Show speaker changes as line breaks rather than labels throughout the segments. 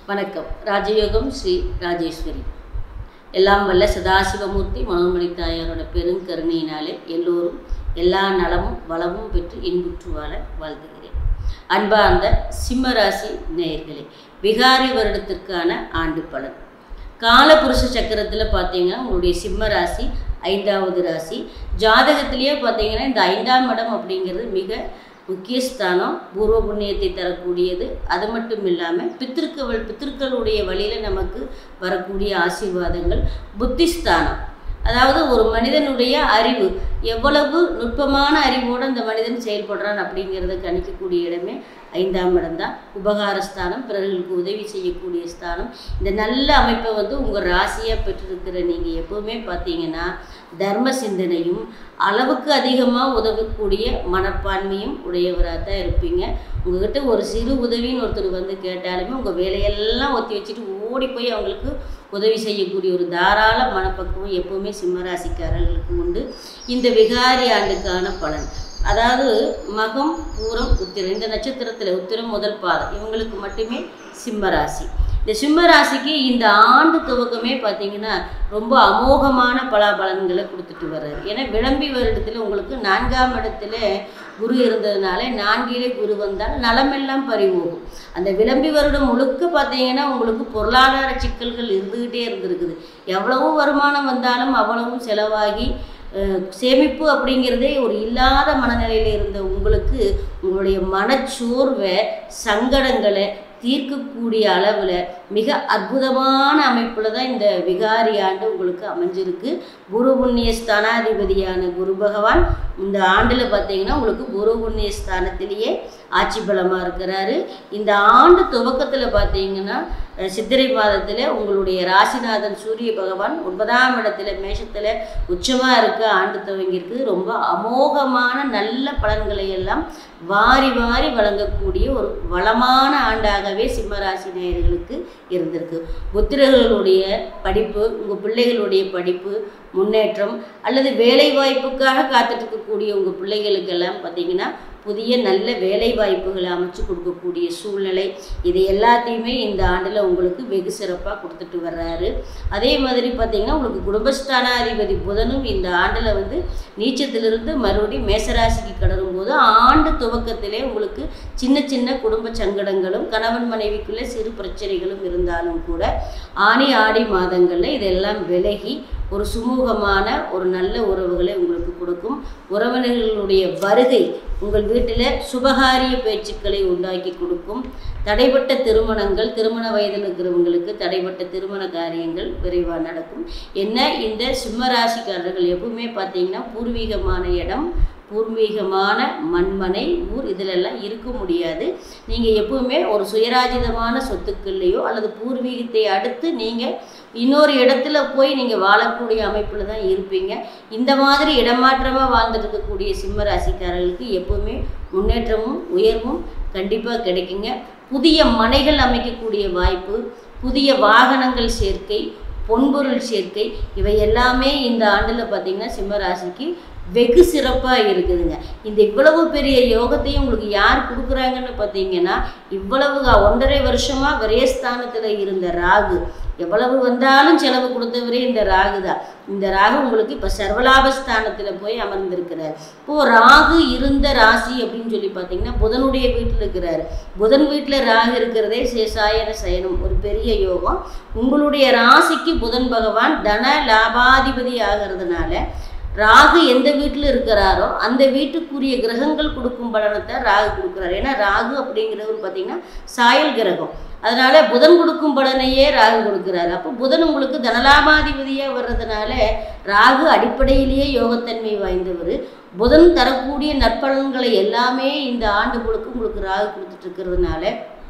வணக்கம் ராஜயோகம் ஸ்ரீ ராஜேஸ்வரி எல்லாம் வல்ல சதாசிவமூர்த்தி மனோமணி தாயாரோட பெருங்கருணையினாலே எல்லோரும் எல்லா நலமும் வளமும் பெற்று இன்புற்று வாழ வாழ்த்துகிறேன் அன்பார்ந்த சிம்மராசி நேயர்களே விகாரி வருடத்திற்கான ஆண்டு பலன் காலபுருஷ சக்கரத்தில் பார்த்தீங்கன்னா உங்களுடைய சிம்ம ராசி ஐந்தாவது ராசி ஜாதகத்திலேயே பார்த்தீங்கன்னா இந்த ஐந்தாம் இடம் அப்படிங்கிறது மிக முக்கிய ஸ்தானம் பூர்வ புண்ணியத்தை தரக்கூடியது அது மட்டும் இல்லாமல் பித்திருக்கள் பித்திருக்களுடைய வழியில் நமக்கு வரக்கூடிய ஆசீர்வாதங்கள் புத்திஸ்தானம் அதாவது ஒரு மனிதனுடைய அறிவு எவ்வளவு நுட்பமான அறிவோடு அந்த மனிதன் செயல்படுறான் அப்படிங்கிறத கணிக்கக்கூடிய இடமே ஐந்தாம் இடம் தான் உபகாரஸ்தானம் பிறர்களுக்கு உதவி செய்யக்கூடிய ஸ்தானம் இந்த நல்ல அமைப்பை வந்து உங்கள் ராசியாக பெற்றிருக்கிற நீங்கள் எப்போவுமே பார்த்தீங்கன்னா தர்ம சிந்தனையும் அளவுக்கு அதிகமாக உதவக்கூடிய மனப்பான்மையும் உடையவராக தான் இருப்பீங்க உங்ககிட்ட ஒரு சிறு உதவின்னு ஒருத்தர் வந்து கேட்டாலுமே உங்கள் வேலையெல்லாம் ஒத்தி வச்சுட்டு ஓடி போய் அவங்களுக்கு உதவி செய்யக்கூடிய ஒரு தாராள மனப்பக்குவம் எப்போவுமே சிம்மராசிக்காரர்களுக்கு உண்டு இந்த விகாரி ஆண்டுக்கான பலன் அதாவது மகம் பூரம் உத்திரம் இந்த நட்சத்திரத்தில் உத்திரம் முதல் பாதம் இவங்களுக்கு மட்டுமே சிம்மராசி இந்த சிம்மராசிக்கு இந்த ஆண்டு துவக்கமே பார்த்தீங்கன்னா ரொம்ப அமோகமான பலாபலன்களை கொடுத்துட்டு வர்றாரு ஏன்னா விளம்பி வருடத்தில் உங்களுக்கு நான்காம் இடத்துல குரு இருந்ததுனால நான்கிலே குரு வந்தால் நலமெல்லாம் பறிவோகும் அந்த விளம்பி வருடம் முழுக்க பார்த்தீங்கன்னா உங்களுக்கு பொருளாதார சிக்கல்கள் இருந்துக்கிட்டே இருந்திருக்குது எவ்வளவு வருமானம் வந்தாலும் அவ்வளவும் செலவாகி சேமிப்பு அப்படிங்கிறதே ஒரு இல்லாத மனநிலையில் இருந்த உங்களுக்கு உங்களுடைய மனச்சோர்வை சங்கடங்களை தீர்க்கக்கூடிய அளவில் மிக அற்புதமான அமைப்பில் தான் இந்த விகாரி ஆண்டு உங்களுக்கு அமைஞ்சிருக்கு குரு புண்ணிய ஸ்தானாதிபதியான குரு பகவான் இந்த ஆண்டில் பார்த்தீங்கன்னா உங்களுக்கு குரு புண்ணிய ஸ்தானத்திலேயே ஆட்சி பலமாக இருக்கிறாரு இந்த ஆண்டு துவக்கத்தில் பார்த்தீங்கன்னா சித்திரை மாதத்தில் உங்களுடைய ராசிநாதன் சூரிய பகவான் ஒன்பதாம் இடத்துல மேஷத்தில் உச்சமாக இருக்க ஆண்டு துவங்கியிருக்கு ரொம்ப அமோகமான நல்ல பலன்களை எல்லாம் வாரி வாரி வழங்கக்கூடிய ஒரு வளமான ஆண்டாகவே சிம்மராசி நேயர்களுக்கு இருந்திருக்கு புத்திரர்களுடைய படிப்பு உங்கள் பிள்ளைகளுடைய படிப்பு முன்னேற்றம் அல்லது வேலை வாய்ப்புக்காக காத்துட்டு இருக்கக்கூடிய உங்கள் பிள்ளைகளுக்கெல்லாம் பார்த்தீங்கன்னா புதிய நல்ல வேலை வாய்ப்புகளை அமைச்சு கொடுக்கக்கூடிய சூழ்நிலை இது எல்லாத்தையுமே இந்த ஆண்டில் உங்களுக்கு வெகு சிறப்பாக கொடுத்துட்டு வர்றாரு அதே மாதிரி பார்த்திங்கன்னா உங்களுக்கு குடும்பஸ்தானாதிபதி புதனும் இந்த ஆண்டில் வந்து நீச்சத்திலிருந்து மறுபடியும் மேசராசிக்கு கடரும் போது ஆண்டு துவக்கத்திலே உங்களுக்கு சின்ன சின்ன குடும்ப சங்கடங்களும் கணவன் மனைவிக்குள்ளே சிறு பிரச்சனைகளும் இருந்தாலும் கூட ஆணி ஆடி மாதங்களில் இதெல்லாம் விலகி ஒரு சுமூகமான ஒரு நல்ல உறவுகளை உங்களுக்கு கொடுக்கும் உறவினர்களுடைய வருகை உங்கள் வீட்டில் சுபகாரிய பேச்சுக்களை உண்டாக்கி கொடுக்கும் தடைப்பட்ட திருமணங்கள் திருமண வயதில் இருக்கிறவங்களுக்கு தடைப்பட்ட திருமண காரியங்கள் விரைவாக நடக்கும் என்ன இந்த சிம்மராசிக்காரர்கள் எப்பவுமே பார்த்தீங்கன்னா பூர்வீகமான இடம் பூர்வீகமான மண்மனை ஊர் இதிலெல்லாம் இருக்க முடியாது நீங்கள் எப்பவுமே ஒரு சுயராஜிதமான சொத்துக்கள்லையோ அல்லது பூர்வீகத்தை அடுத்து நீங்கள் இன்னொரு இடத்துல போய் நீங்கள் வாழக்கூடிய அமைப்பில் தான் இருப்பீங்க இந்த மாதிரி இடமாற்றமாக வாழ்ந்துட்டு இருக்கக்கூடிய சிம்ம ராசிக்காரர்களுக்கு எப்போவுமே முன்னேற்றமும் உயர்வும் கண்டிப்பாக கிடைக்குங்க புதிய மனைகள் அமைக்கக்கூடிய வாய்ப்பு புதிய வாகனங்கள் சேர்க்கை பொன்பொருள் சேர்க்கை இவை எல்லாமே இந்த ஆண்டில் பார்த்திங்கன்னா சிம்மராசிக்கு வெகு சிறப்பாக இருக்குதுங்க இந்த இவ்வளவு பெரிய யோகத்தையும் உங்களுக்கு யார் கொடுக்குறாங்கன்னு பார்த்தீங்கன்னா இவ்வளவு ஒன்றரை வருஷமாக விரயஸ்தானத்தில் இருந்த ராகு எவ்வளவு வந்தாலும் செலவு கொடுத்தவரே இந்த ராகு தான் இந்த ராகு உங்களுக்கு இப்போ சர்வலாபஸ்தானத்தில் போய் அமர்ந்திருக்கிறார் இப்போது ராகு இருந்த ராசி அப்படின்னு சொல்லி பார்த்தீங்கன்னா புதனுடைய வீட்டில் இருக்கிறார் புதன் வீட்டில் ராகு இருக்கிறதே சேசாயன சயனம் ஒரு பெரிய யோகம் உங்களுடைய ராசிக்கு புதன் பகவான் தன லாபாதிபதி ஆகிறதுனால ராகு எந்த வீட்டில் இருக்கிறாரோ அந்த வீட்டுக்குரிய கிரகங்கள் கொடுக்கும் பலனத்தை ராகு கொடுக்குறாரு ஏன்னா ராகு அப்படிங்கிறவர் பார்த்தீங்கன்னா சாயல் கிரகம் அதனால புதன் கொடுக்கும் பலனையே ராகு கொடுக்குறாரு அப்போ புதன் உங்களுக்கு தனலாபாதிபதியாக வர்றதுனால ராகு அடிப்படையிலேயே யோகத்தன்மை வாய்ந்தவர் புதன் தரக்கூடிய நற்பலன்களை எல்லாமே இந்த ஆண்டு முழுக்க உங்களுக்கு ராகு கொடுத்துட்டு இருக்கிறதுனால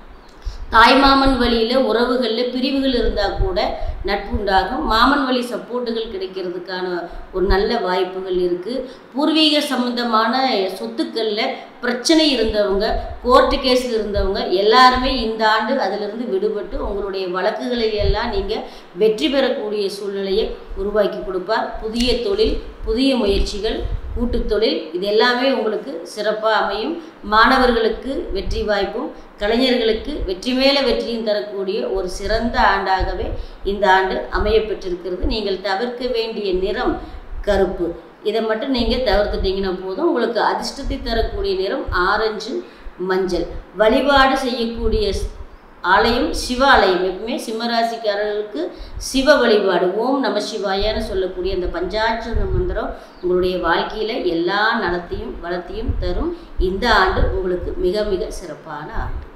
தாய்மாமன் வழியில் உறவுகளில் பிரிவுகள் இருந்தால் கூட நட்பு உண்டாகும் மாமன் வழி சப்போர்ட்டுகள் கிடைக்கிறதுக்கான ஒரு நல்ல வாய்ப்புகள் இருக்குது பூர்வீக சம்பந்தமான சொத்துக்களில் பிரச்சனை இருந்தவங்க கோர்ட்டு கேஸில் இருந்தவங்க எல்லாருமே இந்த ஆண்டு அதிலிருந்து விடுபட்டு உங்களுடைய வழக்குகளை எல்லாம் நீங்கள் வெற்றி பெறக்கூடிய சூழ்நிலையை உருவாக்கி கொடுப்பார் புதிய தொழில் புதிய முயற்சிகள் கூட்டுத் தொழில் இது எல்லாமே உங்களுக்கு சிறப்பாக அமையும் மாணவர்களுக்கு வெற்றி வாய்ப்பும் கலைஞர்களுக்கு வெற்றி மேல வெற்றியும் தரக்கூடிய ஒரு சிறந்த ஆண்டாகவே இந்த ஆண்டு அமைய பெற்றிருக்கிறது நீங்கள் தவிர்க்க வேண்டிய நிறம் கருப்பு இதை மட்டும் நீங்கள் தவிர்த்துட்டீங்கன்னா போதும் உங்களுக்கு அதிர்ஷ்டத்தை தரக்கூடிய நிறம் ஆரஞ்சு மஞ்சள் வழிபாடு செய்யக்கூடிய ஸ்- ஆலயம் சிவாலயம் எப்பவுமே சிம்மராசிக்காரர்களுக்கு சிவ வழிபாடு ஓம் நம சிவாயான்னு சொல்லக்கூடிய அந்த பஞ்சாட்சர மந்திரம் உங்களுடைய வாழ்க்கையில் எல்லா நலத்தையும் வளத்தையும் தரும் இந்த ஆண்டு உங்களுக்கு மிக மிக சிறப்பான ஆண்டு